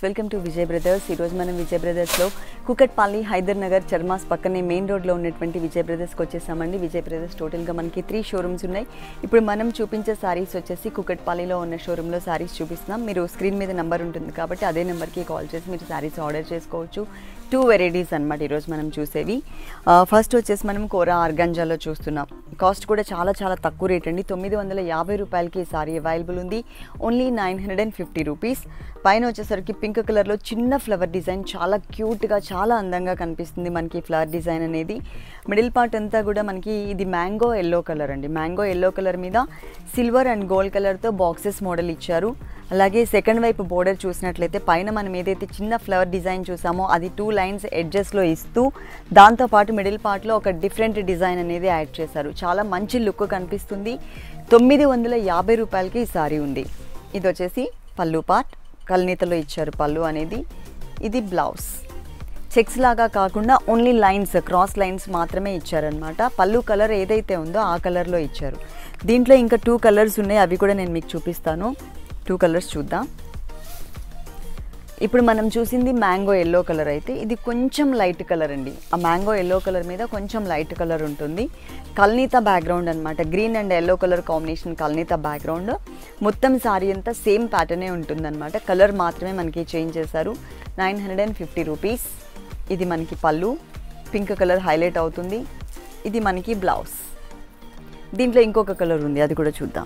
welcome to Vijay brothers ఈరోజు మనం విజయ్ బ్రదర్స్లో కుకట్పల్లి హైదర్ నగర్ చర్మాస్ పక్కనే మెయిన్ రోడ్లో ఉన్నటువంటి విజయ్ బ్రదర్స్కి వచ్చేసామండి విజయ్ బ్రదర్స్ టోటల్గా మనకి త్రీ షోరూమ్స్ ఉన్నాయి ఇప్పుడు మనం చూపించే సారీస్ వచ్చేసి కుకట్పల్లిలో ఉన్న షోరూంలో సారీస్ చూపిస్తున్నాం మీరు స్క్రీన్ మీద నెంబర్ ఉంటుంది కాబట్టి అదే నెంబర్కి కాల్ చేసి మీరు సారీస్ ఆర్డర్ చేసుకోవచ్చు టూ వెరైటీస్ అనమాట ఈరోజు మనం చూసేవి ఫస్ట్ వచ్చేసి మనం కోరా ఆర్గంజాలో చూస్తున్నాం కాస్ట్ కూడా చాలా చాలా తక్కువ రేట్ అండి తొమ్మిది వందల యాభై రూపాయలకి ఈ సారీ అవైలబుల్ ఉంది only nine hundred and fifty rupees పైన వచ్చేసరికి పింక్ కలర్లో చిన్న ఫ్లవర్ డిజైన్ చాలా క్యూట్గా చాలా అందంగా కనిపిస్తుంది మనకి ఫ్లవర్ డిజైన్ అనేది మిడిల్ పార్ట్ అంతా కూడా మనకి ఇది మ్యాంగో ఎల్లో కలర్ అండి మ్యాంగో ఎల్లో కలర్ మీద సిల్వర్ అండ్ గోల్డ్ కలర్తో బాక్సెస్ మోడల్ ఇచ్చారు అలాగే సెకండ్ వైపు బోర్డర్ చూసినట్లయితే పైన మనం ఏదైతే చిన్న ఫ్లవర్ డిజైన్ చూసామో అది టూ లైన్స్ ఎడ్జెస్లో ఇస్తూ దాంతోపాటు మిడిల్ పార్ట్లో ఒక డిఫరెంట్ డిజైన్ అనేది యాడ్ చేశారు చాలా మంచి లుక్ కనిపిస్తుంది తొమ్మిది వందల యాభై రూపాయలకి ఈ సారీ ఉంది ఇది వచ్చేసి పళ్ళు పార్ట్ కల్నీతలో ఇచ్చారు పళ్ళు అనేది ఇది బ్లౌజ్ చెక్స్ లాగా కాకుండా ఓన్లీ లైన్స్ క్రాస్ లైన్స్ మాత్రమే ఇచ్చారనమాట పళ్ళు కలర్ ఏదైతే ఉందో ఆ కలర్లో ఇచ్చారు దీంట్లో ఇంకా టూ కలర్స్ ఉన్నాయి అవి కూడా నేను మీకు చూపిస్తాను టూ కలర్స్ చూద్దాం ఇప్పుడు మనం చూసింది మ్యాంగో ఎల్లో కలర్ అయితే ఇది కొంచెం లైట్ కలర్ అండి ఆ మ్యాంగో ఎల్లో కలర్ మీద కొంచెం లైట్ కలర్ ఉంటుంది కల్నీత బ్యాక్గ్రౌండ్ అనమాట green and yellow colour combination కల్నీత బ్యాక్గ్రౌండ్ మొత్తం సారీ అంతా సేమ్ ప్యాటర్నే ఉంటుందన్నమాట కలర్ మాత్రమే మనకి చేంజ్ చేశారు nine hundred and fifty rupees ఇది మనకి పళ్ళు పింక్ కలర్ హైలైట్ అవుతుంది ఇది మనకి బ్లౌజ్ దీంట్లో ఇంకొక కలర్ ఉంది అది కూడా చూద్దాం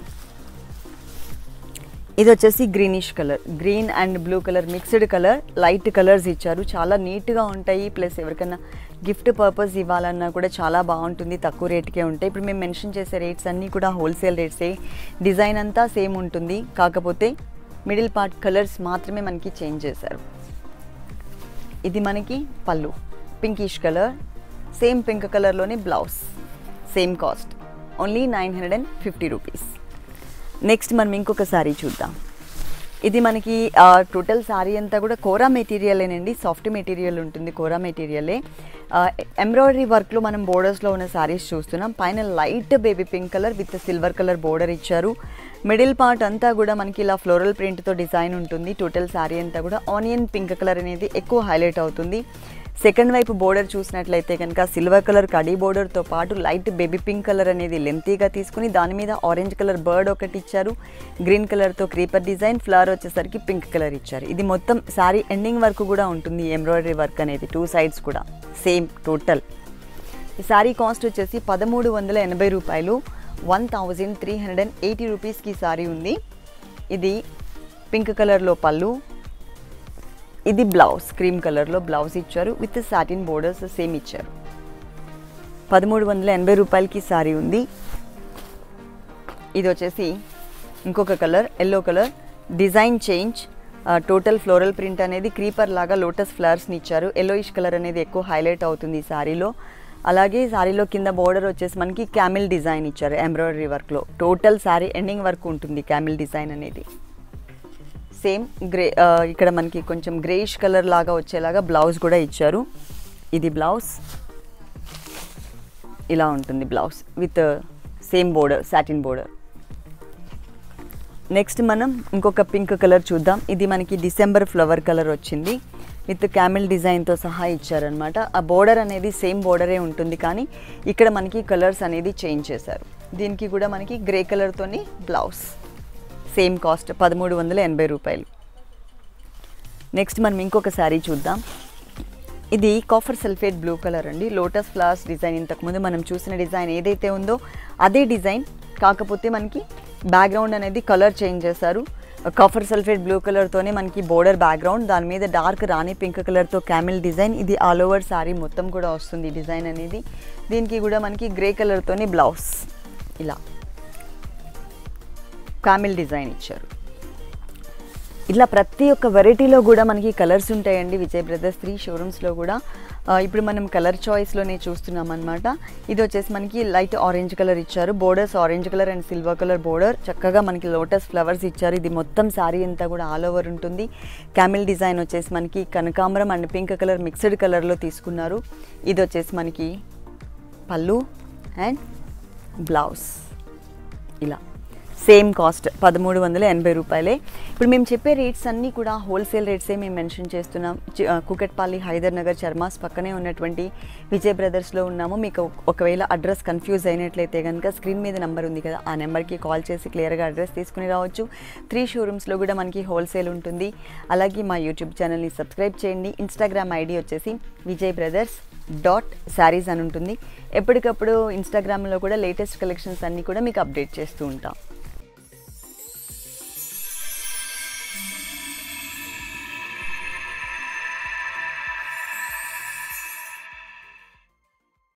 ఇది వచ్చేసి greenish colour green and blue colour mixed colour light colours ఇచ్చారు చాలా నీట్గా ఉంటాయి ప్లస్ ఎవరికైనా గిఫ్ట్ పర్పస్ ఇవ్వాలన్నా కూడా చాలా బాగుంటుంది తక్కువ రేట్కే ఉంటాయి ఇప్పుడు మేము మెన్షన్ చేసే రేట్స్ అన్నీ కూడా హోల్సేల్ రేట్సే డిజైన్ అంతా సేమ్ ఉంటుంది కాకపోతే మిడిల్ పార్ట్ కలర్స్ మాత్రమే మనకి చేంజ్ చేశారు ఇది మనకి పళ్ళు పింకిష్ కలర్ సేమ్ పింక్ కలర్లోనే blouse same cost only nine hundred and fifty rupees next మనం ఇంకొక శారీ చూద్దాం ఇది మనకి టోటల్ శారీ అంతా కూడా కోరా మెటీరియలేనండి సాఫ్ట్ మెటీరియల్ ఉంటుంది కోరా మెటీరియలే ఎంబ్రాయిడరీ వర్క్లో మనం బోర్డర్స్లో ఉన్న శారీస్ చూస్తున్నాం పైన light baby pink colour with silver colour border ఇచ్చారు మిడిల్ పార్ట్ అంతా కూడా మనకి ఇలా ఫ్లోరల్ ప్రింట్తో డిజైన్ ఉంటుంది టోటల్ శారీ అంతా కూడా ఆనియన్ పింక్ కలర్ అనేది ఎక్కువ హైలైట్ అవుతుంది సెకండ్ వైపు బోర్డర్ చూసినట్లయితే కనుక సిల్వర్ కలర్ కడీ బోర్డర్తో పాటు లైట్ బేబీ పింక్ కలర్ అనేది లెంతీగా తీసుకుని దాని మీద ఆరెంజ్ కలర్ బర్డ్ ఒకటి ఇచ్చారు గ్రీన్ కలర్తో క్రీపర్ డిజైన్ ఫ్లవర్ వచ్చేసరికి పింక్ కలర్ ఇచ్చారు ఇది మొత్తం శారీ ఎండింగ్ వరకు కూడా ఉంటుంది ఎంబ్రాయిడరీ వర్క్ అనేది టూ సైడ్స్ కూడా సేమ్ టోటల్ ఈ శారీ కాస్ట్ వచ్చేసి పదమూడు వందల ఎనభై రూపాయలు one thousand three hundred and eighty రూపీస్కి శారీ ఉంది ఇది పింక్ కలర్లో పళ్ళు ఇది బ్లౌజ్ క్రీమ్ కలర్లో బ్లౌజ్ ఇచ్చారు విత్ సాటిన్ బోర్డర్స్ సేమ్ ఇచ్చారు పదమూడు వందల ఎనభై రూపాయలకి సారీ ఉంది ఇది వచ్చేసి ఇంకొక colour yellow colour design change total floral print అనేది క్రీపర్ లాగా లోటస్ ఫ్లవర్స్ని ఇచ్చారు ఎల్లోయిష్ కలర్ అనేది ఎక్కువ హైలైట్ అవుతుంది ఈ శారీలో అలాగే శారీలో కింద బోర్డర్ వచ్చేసి మనకి క్యామిల్ డిజైన్ ఇచ్చారు ఎంబ్రాయిడరీ వర్క్లో టోటల్ శారీ ఎండింగ్ వర్క్ ఉంటుంది క్యామిల్ డిజైన్ అనేది సేమ్ గ్రే ఇక్కడ మనకి కొంచెం గ్రేయిష్ కలర్ లాగా వచ్చేలాగా బ్లౌజ్ కూడా ఇచ్చారు ఇది బ్లౌజ్ ఇలా ఉంటుంది blouse with same border satin border next మనం ఇంకొక పింక్ కలర్ చూద్దాం ఇది మనకి డిసెంబర్ ఫ్లవర్ కలర్ వచ్చింది విత్ క్యామిల్ డిజైన్తో సహా ఇచ్చారనమాట ఆ బోర్డర్ అనేది సేమ్ బోర్డరే ఉంటుంది కానీ ఇక్కడ మనకి కలర్స్ అనేది చేంజ్ చేశారు దీనికి కూడా మనకి గ్రే కలర్తోని బ్లౌజ్ సేమ్ కాస్ట్ పదమూడు వందల ఎనభై రూపాయలు నెక్స్ట్ మనం ఇంకొక శారీ చూద్దాం ఇది కాఫర్ సల్ఫేట్ బ్లూ కలర్ అండి లోటస్ ఫ్లవర్స్ డిజైన్ ఇంతకుముందు మనం చూసిన డిజైన్ ఏదైతే ఉందో అదే డిజైన్ కాకపోతే మనకి బ్యాక్గ్రౌండ్ అనేది కలర్ చేంజ్ చేశారు కాఫర్ సల్ఫేట్ బ్లూ కలర్తోనే మనకి బోర్డర్ బ్యాక్గ్రౌండ్ దాని మీద డార్క్ రాణి పింక్ కలర్తో క్యామిల్ డిజైన్ ఇది ఆల్ ఓవర్ శారీ మొత్తం కూడా వస్తుంది డిజైన్ అనేది దీనికి కూడా మనకి గ్రే కలర్తోని బ్లౌజ్ ఇలా కామిల్ డిజైన్ ఇచ్చారు ఇట్లా ప్రతి ఒక్క వెరైటీలో కూడా మనకి కలర్స్ ఉంటాయండి విజయ్ బ్రదర్స్ త్రీ షోరూమ్స్లో కూడా ఇప్పుడు మనం కలర్ చాయిస్లోనే చూస్తున్నాం అనమాట ఇది వచ్చేసి మనకి లైట్ ఆరెంజ్ కలర్ ఇచ్చారు borders orange colour and silver colour border చక్కగా మనకి లోటస్ ఫ్లవర్స్ ఇచ్చారు ఇది మొత్తం శారీ అంతా కూడా ఆల్ ఓవర్ ఉంటుంది క్యామిల్ డిజైన్ వచ్చేసి మనకి కనకాంబరం అండ్ పింక్ కలర్ మిక్స్డ్ కలర్లో తీసుకున్నారు ఇది వచ్చేసి మనకి పళ్ళు అండ్ బ్లౌజ్ ఇలా సేమ్ కాస్ట్ పదమూడు వందల ఎనభై రూపాయలే ఇప్పుడు మేము చెప్పే రేట్స్ అన్నీ కూడా హోల్సేల్ రేట్సే మేము మెన్షన్ చేస్తున్నాం చి- ఆ, కుకట్పల్లి హైదర్ నగర్ చర్మాస్ పక్కనే ఉన్నటువంటి విజయ్ బ్రదర్స్లో ఉన్నాము మీకు ఒకవేళ అడ్రస్ కన్ఫ్యూజ్ అయినట్లయితే కనుక స్క్రీన్ మీద నెంబర్ ఉంది కదా ఆ నెంబర్కి కాల్ చేసి క్లియర్గా అడ్రస్ తీసుకుని రావచ్చు త్రీ షోరూమ్స్లో కూడా మనకి హోల్సేల్ ఉంటుంది అలాగే మా యూట్యూబ్ ఛానల్ని సబ్స్క్రైబ్ చేయండి ఇన్స్టాగ్రామ్ ఐడి వచ్చేసి విజయ్ బ్రదర్స్ డాట్ శారీస్ అని ఉంటుంది ఎప్పటికప్పుడు ఇన్స్టాగ్రామ్లో కూడా లేటెస్ట్ కలెక్షన్స్ అన్నీ కూడా మీకు అప్డేట్ చేస్తూ ఉంటాం